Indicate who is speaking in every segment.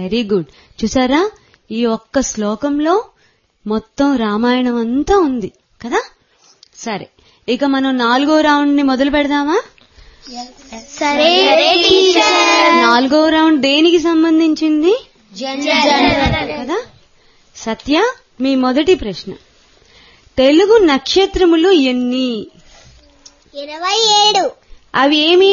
Speaker 1: Very good చూసారా ఈ ఒక్క శ్లోకంలో మొత్తం రామాయణం అంతా ఉంది కదా సరే ఇక మనం నాలుగో రౌండ్ ని మొదలు పెడదామా
Speaker 2: సరే టీచర్
Speaker 1: నాలుగో రౌండ్ దేనికి సంబంధించింది కదా సత్య మీ మొదటి ప్రశ్న తెలుగు నక్షత్రములు ఎన్ని
Speaker 2: ఇరవై ఏడు
Speaker 1: అవి ఏమి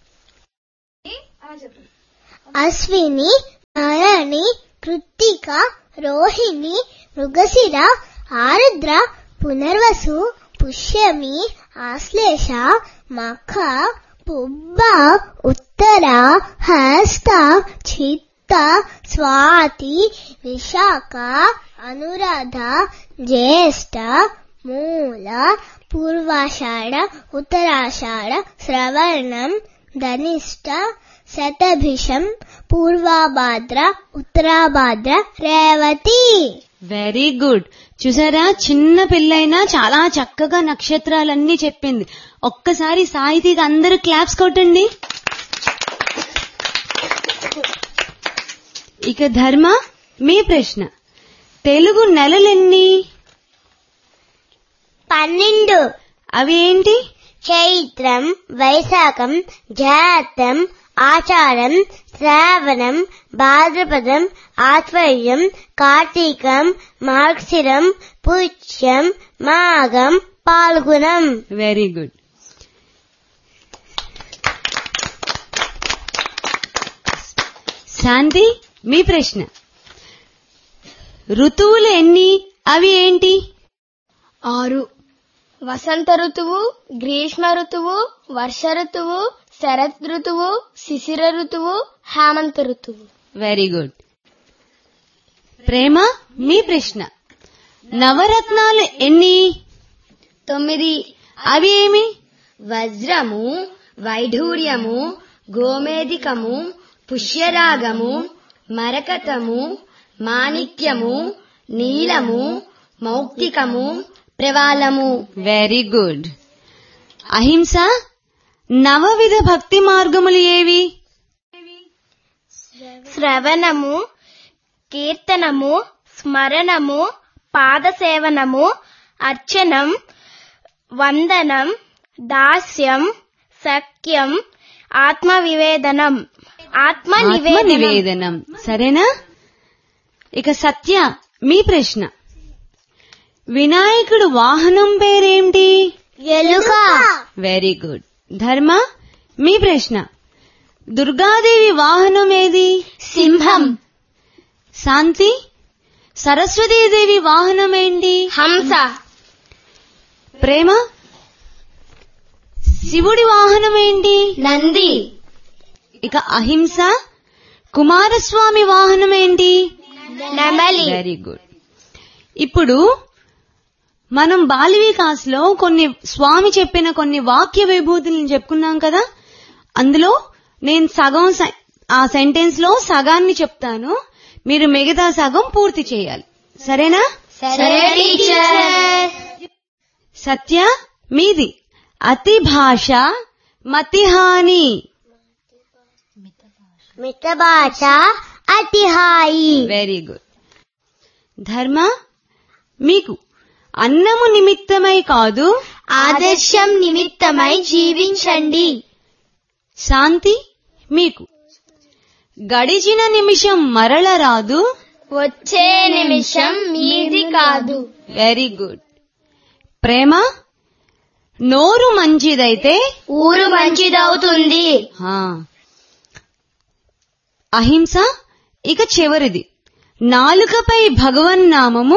Speaker 2: అశ్విని భరణి కృత్తిక రోహిణి మృగశిర ఆరుద్ర పునర్వసు పుష్యమి ఆశ్లేష మఖ పుబ్బ ఉత్తర హస్త చిత్త స్వాతి విశాఖ అనురాధ జ్యేష్ఠ మూల పూర్వాషాఢ ఉత్తరాషాఢ శ్రవణం ధనిష్ట శతభిషం పూర్వాభాద్ర ఉత్తరాభాద్ర రేవతి
Speaker 1: వెరీ గుడ్ చూసారా చిన్న పిల్లైనా చాలా చక్కగా నక్షత్రాలన్నీ చెప్పింది ఒక్కసారి సాహితీకి అందరూ క్లాప్స్ కొట్టండి ఇక ధర్మ మీ ప్రశ్న తెలుగు నెలలెన్ని
Speaker 2: పన్నెండు
Speaker 1: అవి ఏంటి
Speaker 2: చైత్రం వైశాఖం జాతం ఆచారం శ్రావణం భాద్రపదం ఆత్వర్యం కార్తీకం మార్గశిరం పుష్యం మాఘం పాల్గుణం
Speaker 1: వెరీ గుడ్ శాంతి మీ ప్రశ్న ఋతువులు ఎన్ని అవి ఏంటి
Speaker 3: ఆరు వసంత ఋతువు గ్రీష్మ ఋతువు వర్ష ఋతువు శరత్ ఋతువు శిశిర ఋతువు హేమంత ఋతువు
Speaker 1: వెరీ గుడ్ ప్రేమ మీ ప్రశ్న నవరత్నాలు ఎన్ని
Speaker 3: తొమ్మిది
Speaker 1: అవి ఏమి
Speaker 3: వజ్రము వైఢూర్యము గోమేధికము పుష్యరాగము మరకతము మాణిక్యము నీలము మౌక్తికము ప్రవాలము
Speaker 1: వెరీ గుడ్ అహింస నవవిధ భక్తి మార్గములు ఏవి
Speaker 2: శ్రవణము కీర్తనము స్మరణము పాదసేవనము అర్చనం వందనం దాస్యం సఖ్యం ఆత్మవివేదనం ఆత్మ
Speaker 1: ఆత్మ నివేదనం సరేనా ఇక సత్య మీ ప్రశ్న వినాయకుడు వాహనం పేరేంటి
Speaker 2: ఎలుక
Speaker 1: వెరీ గుడ్ ధర్మ మీ ప్రశ్న దుర్గాదేవి వాహనం ఏది
Speaker 2: సింహం
Speaker 1: శాంతి సరస్వతీదేవి వాహనం ఏంటి
Speaker 3: హంస
Speaker 1: ప్రేమ శివుడి వాహనం ఏంటి
Speaker 3: నంది
Speaker 1: ఇక అహింస కుమారస్వామి వాహనం ఏంటి
Speaker 2: నెమలి
Speaker 1: వెరీ గుడ్ ఇప్పుడు మనం బాల వికాస్లో కొన్ని స్వామి చెప్పిన కొన్ని వాక్య విభూతులను చెప్పుకున్నాం కదా అందులో నేను సగం సె- ఆ సెంటెన్స్ లో సగాన్ని చెప్తాను మీరు మిగతా సగం పూర్తి చేయాలి సరేనా
Speaker 3: సరే టీచర్
Speaker 1: సత్య మీది అతి భాష మతిహాని
Speaker 2: మితభాష అతిహాయి
Speaker 1: వెరీ గుడ్ ధర్మ మీకు అన్నము నిమిత్తమై కాదు
Speaker 2: ఆదర్శం నిమిత్తమై జీవించండి
Speaker 1: శాంతి మీకు గడిచిన నిమిషం మరల రాదు
Speaker 3: వచ్చే నిమిషం మీది కాదు
Speaker 1: వెరీ గుడ్ ప్రేమ నోరు మంచిదైతే
Speaker 3: ఊరు మంచిదవుతుంది
Speaker 1: హా. అహింస ఇక చివరిది నాలుకపై భగవన్నామము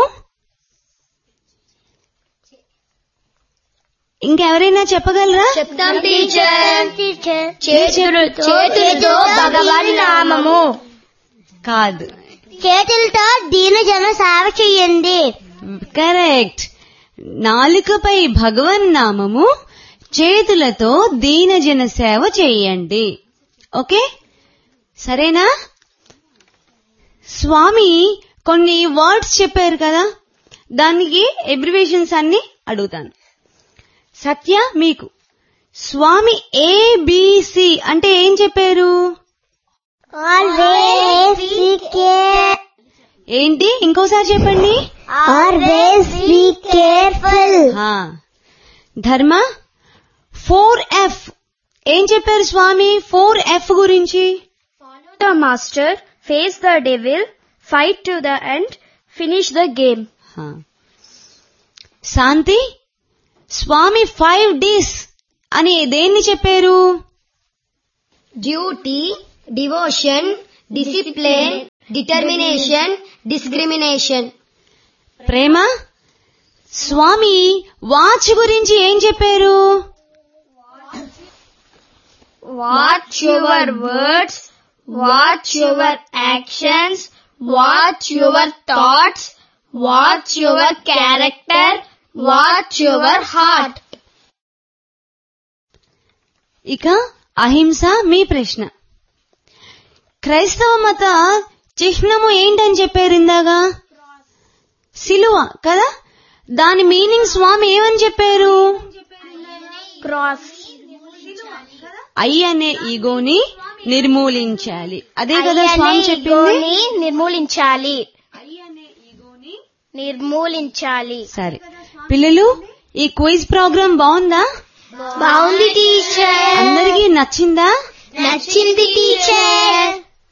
Speaker 1: ఇంకెవరైనా చెప్పగలరా
Speaker 3: చెప్తాం టీచర్
Speaker 2: టీచర్
Speaker 3: చేతులతో చేతులతో భగవన్ నామము
Speaker 1: కాదు
Speaker 2: చేతులతో దీన జన సేవ చెయ్యండి
Speaker 1: కరెక్ట్ నాలుకపై భగవన్నామము చేతులతో దీనజన సేవ చేయండి ఓకే సరేనా స్వామి కొన్ని వర్డ్స్ చెప్పారు కదా దానికి ఎబ్రివేషన్స్ అన్ని అడుగుతాను సత్య మీకు స్వామి ఏబిసి అంటే ఏం చెప్పారు
Speaker 2: ఆల్వేస్ care.
Speaker 1: ఏంటి ఇంకోసారి చెప్పండి
Speaker 2: Always be careful.
Speaker 1: హా. ధర్మ ఫోర్ ఎఫ్ ఏం చెప్పారు స్వామి ఫోర్ ఎఫ్ గురించి
Speaker 3: Follow the master, face the devil, fight to the end, finish the game.
Speaker 1: హా. శాంతి స్వామి ఫైవ్ డీస్ అని దేన్ని చెప్పారు
Speaker 3: Duty, devotion, discipline, determination, discrimination.
Speaker 1: ప్రేమ స్వామి వాచ్ గురించి ఏం చెప్పారు
Speaker 3: Watch your words, watch your actions, watch your thoughts, watch your character, watch your heart.
Speaker 1: ఇక అహింస మీ ప్రశ్న క్రైస్తవ మత చిహ్నము ఏంటని చెప్పారు ఇందాగా సిలువ కదా దాని మీనింగ్ స్వామి ఏమని చెప్పారు
Speaker 3: Cross.
Speaker 1: ఐ అనే ఈగోని నిర్మూలించాలి అదే కదా స్వామి చెప్పింది
Speaker 3: నిర్మూలించాలి నిర్మూలించాలి
Speaker 1: సరే పిల్లలు ఈ క్విజ్ ప్రోగ్రామ్ బాగుందా
Speaker 3: బాగుంది టీచర్
Speaker 1: అందరికీ నచ్చిందా
Speaker 3: నచ్చింది టీచర్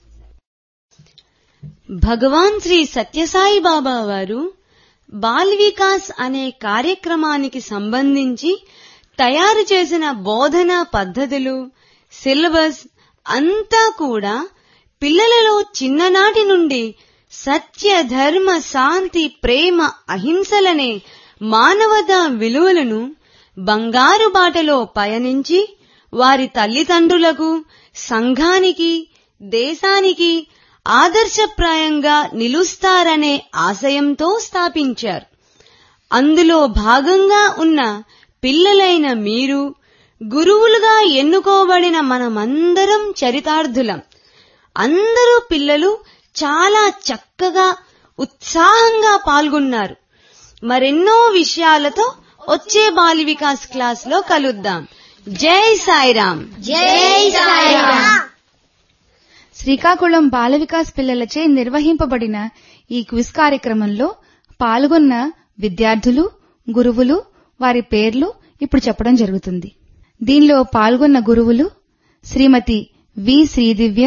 Speaker 1: భగవాన్ శ్రీ సత్యసాయి బాబా వారు బాల్ వికాస్ అనే కార్యక్రమానికి సంబంధించి తయారు చేసిన బోధనా పద్ధతులు సిలబస్ అంతా కూడా పిల్లలలో చిన్ననాటి నుండి సత్య ధర్మ శాంతి ప్రేమ అహింసలనే మానవతా విలువలను బంగారు బాటలో పయనించి వారి తల్లిదండ్రులకు సంఘానికి దేశానికి ఆదర్శప్రాయంగా నిలుస్తారనే ఆశయంతో స్థాపించారు అందులో భాగంగా ఉన్న పిల్లలైన మీరు గురువులుగా ఎన్నుకోబడిన మనమందరం చరితార్థులం అందరూ పిల్లలు చాలా చక్కగా ఉత్సాహంగా పాల్గొన్నారు మరెన్నో విషయాలతో వచ్చే బాలి వికాస్ క్లాస్ లో కలుద్దాం జై సాయిరాం
Speaker 3: జై సాయిరామ్
Speaker 4: శ్రీకాకుళం బాల వికాస్ పిల్లలచే నిర్వహింపబడిన ఈ క్విజ్ కార్యక్రమంలో పాల్గొన్న విద్యార్థులు గురువులు వారి పేర్లు ఇప్పుడు చెప్పడం జరుగుతుంది దీనిలో పాల్గొన్న గురువులు శ్రీమతి వి శ్రీదివ్య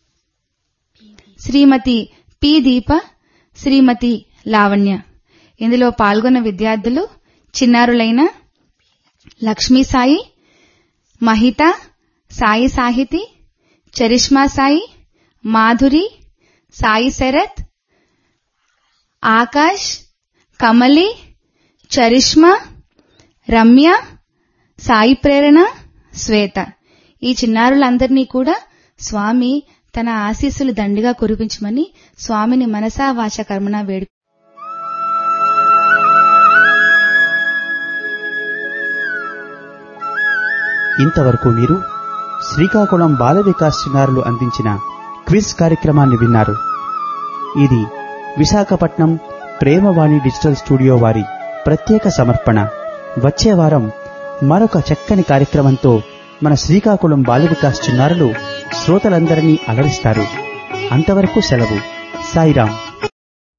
Speaker 4: శ్రీమతి పి దీప శ్రీమతి లావణ్య ఇందులో పాల్గొన్న విద్యార్థులు చిన్నారులైన లక్ష్మీ సాయి మహిత సాయి సాహితి చరిష్మా సాయి మాధురి సాయి శరత్ ఆకాష్ కమలి చరిష్మా రమ్య సాయి ప్రేరణ శ్వేత ఈ చిన్నారులందరినీ కూడా స్వామి తన ఆశీస్సులు దండిగా కురిపించమని స్వామిని మనసా వాచ కర్మణ వేడు
Speaker 5: ఇంతవరకు మీరు శ్రీకాకుళం బాల వికాస్ చిన్నారులు అందించిన క్విజ్ కార్యక్రమాన్ని విన్నారు ఇది విశాఖపట్నం ప్రేమవాణి డిజిటల్ స్టూడియో వారి ప్రత్యేక సమర్పణ వచ్చే వారం మరొక చక్కని కార్యక్రమంతో మన శ్రీకాకుళం బాల వికాస్ చిన్నారులు శ్రోతలందరినీ అలరిస్తారు అంతవరకు సెలవు సాయిరాం